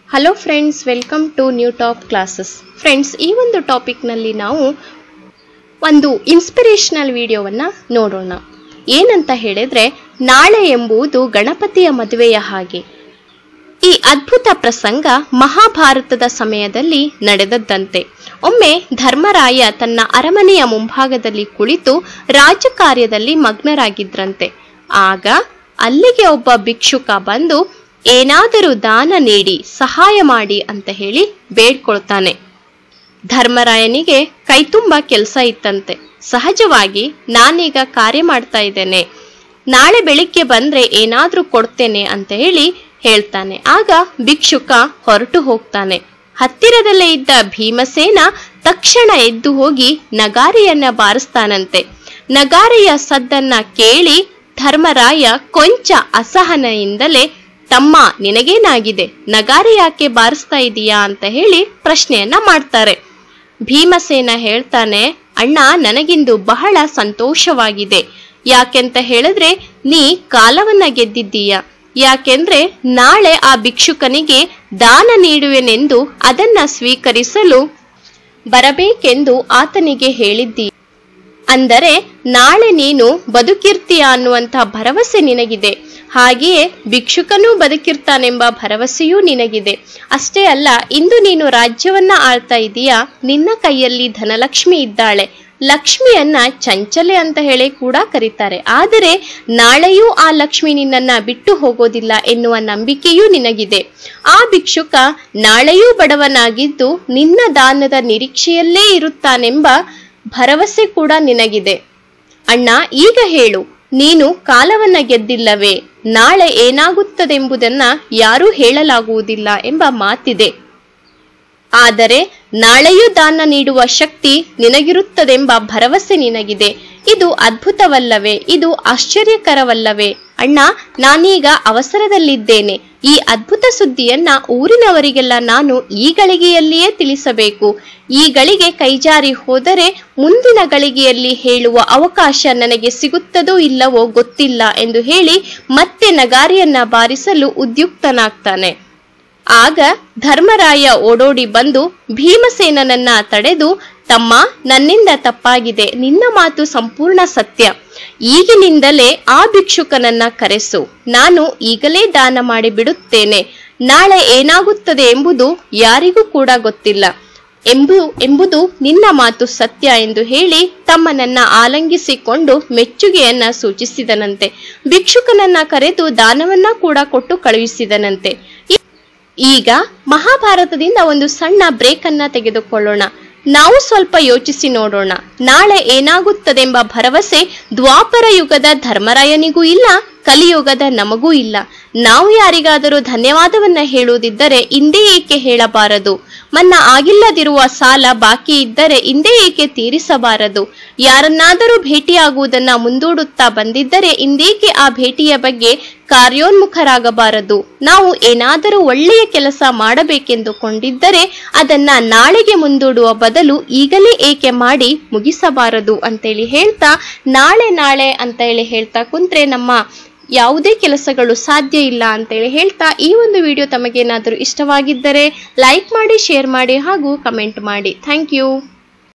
hello friends welcome to new top classes friends ಈ ಒಂದು ಟಾಪಿಕ್ನಲ್ಲಿ ನಾವು ಒಂದು ಇನ್ಸ್ಪಿರೇಷನಲ್ ವಿಡಿಯೋವನ್ನು ನೋಡೋಣ ಏನಂತ ಹೇಳಿದ್ರೆ ನಾಳೆ ಎಂಬುದು ಗಣಪತಿಯ ಮದುವೆಯ ಹಾಗೆ ಈ ಅದ್ಭುತ ಪ್ರಸಂಗ ಮಹಾಭಾರತದ ಸಮಯದಲ್ಲಿ ನಡೆದದ್ದಂತೆ ಒಮ್ಮೆ ಧರ್ಮರಾಯ ತನ್ನ ಅರಮನೆಯ ಮುಂಭಾಗದಲ್ಲಿ ಕುಳಿತು ರಾಜಕಾರ್ಯದಲ್ಲಿ ಮಗ್ನರಾಗಿದ್ರಂತೆ ಆಗ ಅಲ್ಲಿಗೆ ಒಬ್ಬ ಭಿಕ್ಷುಕ ಬಂದು ಏನಾದರೂ ದಾನ ನೀಡಿ ಸಹಾಯ ಮಾಡಿ ಅಂತ ಹೇಳಿ ಬೇಡ್ಕೊಳ್ತಾನೆ ಧರ್ಮರಾಯನಿಗೆ ಕೈತುಂಬ ಕೆಲಸ ಇತ್ತಂತೆ ಸಹಜವಾಗಿ ನಾನೀಗ ಕಾರ್ಯ ಮಾಡ್ತಾ ಇದ್ದೇನೆ ನಾಳೆ ಬೆಳಿಗ್ಗೆ ಬಂದ್ರೆ ಏನಾದ್ರೂ ಕೊಡ್ತೇನೆ ಅಂತ ಹೇಳಿ ಹೇಳ್ತಾನೆ ಆಗ ಭಿಕ್ಷುಕ ಹೊರಟು ಹೋಗ್ತಾನೆ ಹತ್ತಿರದಲ್ಲೇ ಇದ್ದ ಭೀಮಸೇನ ತಕ್ಷಣ ಎದ್ದು ಹೋಗಿ ನಗಾರಿಯನ್ನ ಬಾರಿಸ್ತಾನಂತೆ ನಗಾರಿಯ ಸದ್ದನ್ನ ಕೇಳಿ ಧರ್ಮರಾಯ ಕೊಂಚ ಅಸಹನೆಯಿಂದಲೇ ತಮ್ಮ ನಿನಗೇನಾಗಿದೆ ನಗಾರಿ ಯಾಕೆ ಬಾರಿಸ್ತಾ ಇದೀಯಾ ಅಂತ ಹೇಳಿ ಪ್ರಶ್ನೆಯನ್ನ ಮಾಡ್ತಾರೆ ಭೀಮಸೇನ ಹೇಳ್ತಾನೆ ಅಣ್ಣ ನನಗಿಂದು ಬಹಳ ಸಂತೋಷವಾಗಿದೆ ಯಾಕೆಂತ ಹೇಳಿದ್ರೆ ನೀ ಕಾಲವನ್ನ ಗೆದ್ದಿದ್ದೀಯ ಯಾಕೆಂದ್ರೆ ನಾಳೆ ಆ ಭಿಕ್ಷುಕನಿಗೆ ದಾನ ನೀಡುವೆನೆಂದು ಅದನ್ನ ಸ್ವೀಕರಿಸಲು ಬರಬೇಕೆಂದು ಆತನಿಗೆ ಹೇಳಿದ್ದಿ ಅಂದರೆ ನಾಳೆ ನೀನು ಬದುಕಿರ್ತೀಯ ಅನ್ನುವಂಥ ಭರವಸೆ ನಿನಗಿದೆ ಹಾಗೆಯೇ ಭಿಕ್ಷುಕನೂ ಬದುಕಿರ್ತಾನೆಂಬ ಭರವಸೆಯೂ ನಿನಗಿದೆ ಅಷ್ಟೇ ಅಲ್ಲ ಇಂದು ನೀನು ರಾಜ್ಯವನ್ನ ಆಳ್ತಾ ಇದೀಯಾ ನಿನ್ನ ಕೈಯಲ್ಲಿ ಧನಲಕ್ಷ್ಮಿ ಇದ್ದಾಳೆ ಲಕ್ಷ್ಮಿಯನ್ನ ಚಂಚಲೆ ಅಂತ ಹೇಳಿ ಕೂಡ ಕರೀತಾರೆ ಆದರೆ ನಾಳೆಯೂ ಆ ಲಕ್ಷ್ಮಿ ನಿನ್ನನ್ನ ಬಿಟ್ಟು ಹೋಗೋದಿಲ್ಲ ಎನ್ನುವ ನಂಬಿಕೆಯೂ ನಿನಗಿದೆ ಆ ಭಿಕ್ಷುಕ ನಾಳೆಯೂ ಬಡವನಾಗಿದ್ದು ನಿನ್ನ ದಾನದ ನಿರೀಕ್ಷೆಯಲ್ಲೇ ಇರುತ್ತಾನೆಂಬ ಭರವಸೆ ಕೂಡ ನಿನಗಿದೆ ಅಣ್ಣ ಈಗ ಹೇಳು ನೀನು ಕಾಲವನ್ನ ಗೆದ್ದಿಲ್ಲವೇ ನಾಳೆ ಏನಾಗುತ್ತದೆಂಬುದನ್ನ ಯಾರೂ ಹೇಳಲಾಗುವುದಿಲ್ಲ ಎಂಬ ಮಾತಿದೆ ಆದರೆ ನಾಳೆಯೂ ದಾನ ನೀಡುವ ಶಕ್ತಿ ನಿನಗಿರುತ್ತದೆಂಬ ಭರವಸೆ ನಿನಗಿದೆ ಇದು ಅದ್ಭುತವಲ್ಲವೇ ಇದು ಆಶ್ಚರ್ಯಕರವಲ್ಲವೇ ಅಣ್ಣ ನಾನೀಗ ಅವಸರದಲ್ಲಿದ್ದೇನೆ ಈ ಅದ್ಭುತ ಸುದ್ದಿಯನ್ನ ಊರಿನವರಿಗೆಲ್ಲ ನಾನು ಈ ಗಳಿಗೆಯಲ್ಲಿಯೇ ತಿಳಿಸಬೇಕು ಈ ಗಳಿಗೆ ಕೈಜಾರಿ ಹೋದರೆ ಮುಂದಿನ ಗಳಿಗೆಯಲ್ಲಿ ಹೇಳುವ ಅವಕಾಶ ನನಗೆ ಸಿಗುತ್ತದೋ ಇಲ್ಲವೋ ಗೊತ್ತಿಲ್ಲ ಎಂದು ಹೇಳಿ ಮತ್ತೆ ನಗಾರಿಯನ್ನ ಬಾರಿಸಲು ಉದ್ಯುಕ್ತನಾಗ್ತಾನೆ ಆಗ ಧರ್ಮರಾಯ ಓಡೋಡಿ ಬಂದು ಭೀಮಸೇನನನ್ನ ತಡೆದು ತಮ್ಮ ನನ್ನಿಂದ ತಪ್ಪಾಗಿದೆ ನಿನ್ನ ಮಾತು ಸಂಪೂರ್ಣ ಸತ್ಯ ಈಗಿನಿಂದಲೇ ಆ ಭಿಕ್ಷುಕನನ್ನ ಕರೆಸು ನಾನು ಈಗಲೇ ದಾನ ಮಾಡಿ ಬಿಡುತ್ತೇನೆ ನಾಳೆ ಏನಾಗುತ್ತದೆ ಎಂಬುದು ಯಾರಿಗೂ ಕೂಡ ಗೊತ್ತಿಲ್ಲ ಎಂಬು ಎಂಬುದು ನಿನ್ನ ಮಾತು ಸತ್ಯ ಎಂದು ಹೇಳಿ ತಮ್ಮನನ್ನ ಆಲಂಗಿಸಿಕೊಂಡು ಮೆಚ್ಚುಗೆಯನ್ನ ಸೂಚಿಸಿದನಂತೆ ಭಿಕ್ಷುಕನನ್ನ ಕರೆದು ದಾನವನ್ನ ಕೂಡ ಕೊಟ್ಟು ಕಳುಹಿಸಿದನಂತೆ ಈಗ ಮಹಾಭಾರತದಿಂದ ಒಂದು ಸಣ್ಣ ಬ್ರೇಕ್ ಅನ್ನ ತೆಗೆದುಕೊಳ್ಳೋಣ ನಾವು ಸ್ವಲ್ಪ ಯೋಚಿಸಿ ನೋಡೋಣ ನಾಳೆ ಏನಾಗುತ್ತದೆಂಬ ಭರವಸೆ ದ್ವಾಪರ ಯುಗದ ಧರ್ಮರಾಯನಿಗೂ ಇಲ್ಲ ಕಲಿಯುಗದ ನಮಗೂ ಇಲ್ಲ ನಾವು ಯಾರಿಗಾದರೂ ಧನ್ಯವಾದವನ್ನ ಹೇಳುವುದಿದ್ದರೆ ಇಂದೇ ಏಕೆ ಹೇಳಬಾರದು ಮನ್ನಾ ಆಗಿಲ್ಲದಿರುವ ಸಾಲ ಬಾಕಿ ಇದ್ದರೆ ಇಂದೇ ಏಕೆ ತೀರಿಸಬಾರದು ಯಾರನ್ನಾದರೂ ಭೇಟಿಯಾಗುವುದನ್ನ ಮುಂದೂಡುತ್ತಾ ಬಂದಿದ್ದರೆ ಇಂದೇಕೆ ಆ ಭೇಟಿಯ ಬಗ್ಗೆ ಕಾರ್ಯೋನ್ಮುಖರಾಗಬಾರದು ನಾವು ಏನಾದರೂ ಒಳ್ಳೆಯ ಕೆಲಸ ಮಾಡಬೇಕೆಂದುಕೊಂಡಿದ್ದರೆ ಅದನ್ನ ನಾಳೆಗೆ ಮುಂದೂಡುವ ಬದಲು ಈಗಲೇ ಏಕೆ ಮಾಡಿ ಮುಗಿಸಬಾರದು ಅಂತೇಳಿ ಹೇಳ್ತಾ ನಾಳೆ ನಾಳೆ ಅಂತ ಹೇಳಿ ಹೇಳ್ತಾ ಕುಂತ್ರೆ ನಮ್ಮ ಯಾವುದೇ ಕೆಲಸಗಳು ಸಾಧ್ಯ ಇಲ್ಲ ಅಂತೇಳಿ ಹೇಳ್ತಾ ಈ ಒಂದು ವಿಡಿಯೋ ತಮಗೇನಾದರೂ ಇಷ್ಟವಾಗಿದ್ದರೆ ಲೈಕ್ ಮಾಡಿ ಶೇರ್ ಮಾಡಿ ಹಾಗೂ ಕಮೆಂಟ್ ಮಾಡಿ ಥ್ಯಾಂಕ್ ಯು